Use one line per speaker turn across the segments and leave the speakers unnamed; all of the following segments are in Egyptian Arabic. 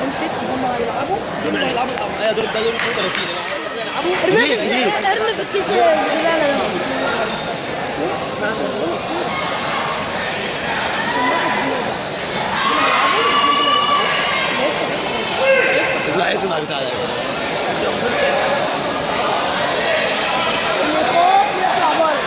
امسك هم هيلعبوا
دول هيلعبوا الأول ايوه دول ده دول 32 هيلعبوا
ارمي في ارمي في الكيس الزباله ده
اسمع اسمع بتاع ده
الخوف يطلع بره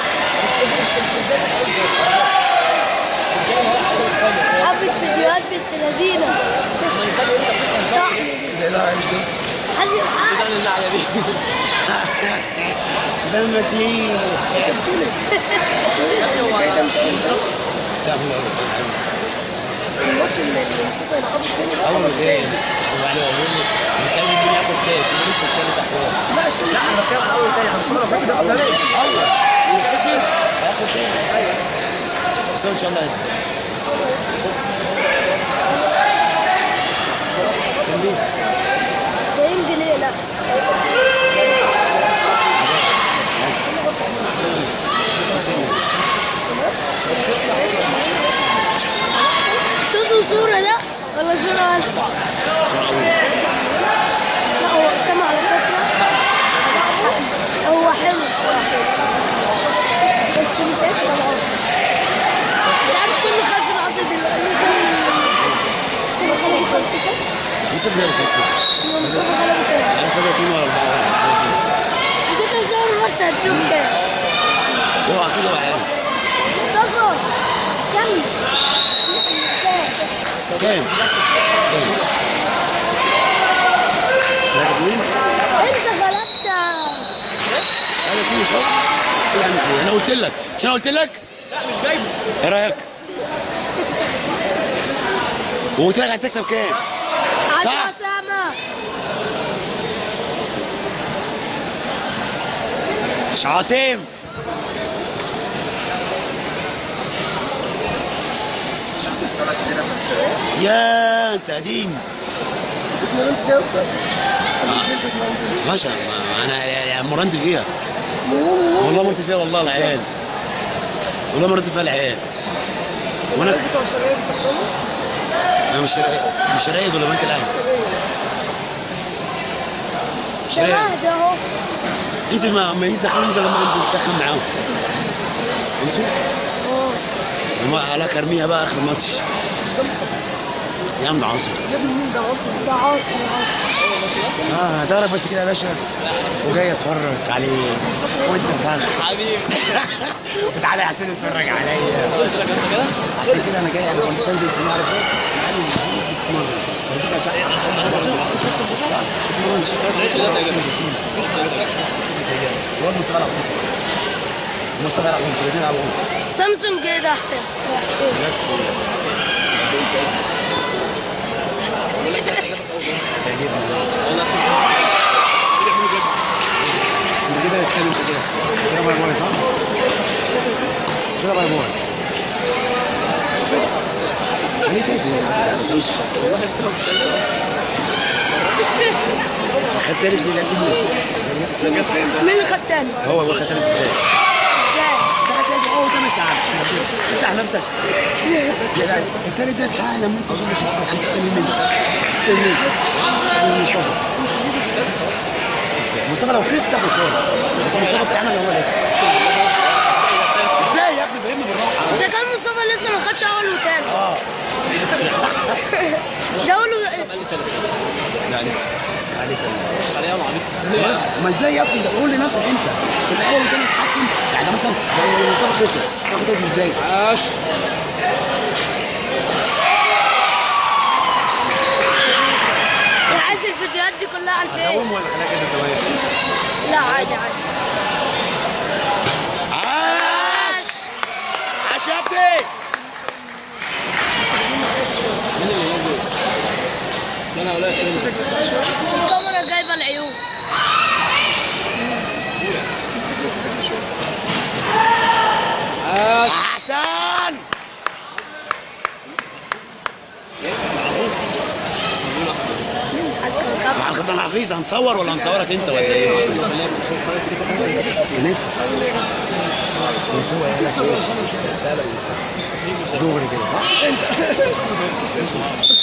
حبة فيديوهات بنت لذينة طحن
ده لا عايش بس
حازم حاس
النعلة دي
ده متين لا هو اول متين
الماتش اللي الفيفا يلعبوا تاني
اول متين وبعدين اقول له كان مين ياخد تاني لسه التاني تحت
لا انا بتكلم على اول تاني هنصور بس ده اول
اول وخسر هياخد تاني بس هو ان شاء الله هيكسب كان مين؟
ده انجلي لا
في سنة
صوت وصورة ده ولا صورة بس
صار اول
لا هو سمع على فكرة هو حلو بصراحة بس مش هيكسب العاصي مش عارف كله خايف من العاصي دلوقتي نزل مصطفى غلبه خمسة صفر
لسه في لعبة خمسة
مصطفى غلبه كام
عارف فجأة اتنين ولا أربعة واحد
مش انت مصور الماتش هتشوف كام
هو أكيد هو عارف
مصطفى كم
كام؟ كام؟ ثلاثة اتنين؟
انت غلبت
ثلاثة اتنين شوف إيه يعني في إيه؟ أنا قلت لك مش أنا قلت لك؟
لا مش جايبه
إيه رأيك؟ وقلت لك هتكسب كام؟
عشرة
صح.
أسامة
مش عاصم
شفت الصلاة كده بتاعت شباب؟
يا أنت قديم
اتمرنت فيها اصلا
ماشي ما- أنا يعني مرنت فيها والله مرنت فيها والله العيال والله مرنت فيها العيال وأنا
بتوع الشباب بتفضلوا
أنا مش شرقية مش شرقية ولا بنك الأهلي
ده
شرقية
مهد اهو
انزل ما ما ينزل خلينا ننزل لما انزل تسخن معاهم انزل
اه
وما عليك ارميها بقى اخر ماتش يا عم ده عاصم
يا ابني مين ده اصلا؟
ده عاصم عاصم
اه هتعرف بس كده يا باشا وجاي اتفرج عليه وانت فخ
حبيبي
وتعالى يا حسين اتفرج عليا
قلت لك اصلا كده
عشان كده انا جاي انا كنت انزل سماع عارف ايه الواد مصطفى يلعب خمسة مصطفى يلعب خمسة الاثنين يلعبوا خمسة
سامسونج كده احسن يا حسين
بس انت كده اتكلم كده كده باي باي صح؟ كده باي باي يعني تاني مش خدت تالت ليه لعبت مين؟
مين اللي خد تاني؟
هو هو خد تالت ازاي؟
ازاي؟
هو ده مش عارف افتح نفسك يا لا التالت ده اتحقق لما انت اظن شفت على التاني مين مين مصطفى مصطفى لو كيس تاخد تاني بس مصطفى بتعمل هو اللي يكسب ازاي يا ابني فهمني بالراحه
اذا كان مصطفى لسه ما خدش اول وتاني
اه
ده اول و-
لا لسه عليك والله
عليها معامل
ما ازاي يا ابني ده قول لنفسك انت في الاول كان تتحكم يعني ده مثلا لو مصطفى خسر تاخد تاني ازاي؟
عاش
انا عايز الفيديوهات دي كلها على
هقوم ولا
الفيس
خليها كده زوايا
لا عادي عادي
عاش عاش يا ابني
انا ولا فيلم
الكاميرا جايبه العيون
عاش
احسن
حسب
مع
الكابتن
الكابتن حفيظ هنصور ولا هنصورك انت ولا ايه؟ بنكسب بس هو ايه ناس ايه؟ دغري كده صح؟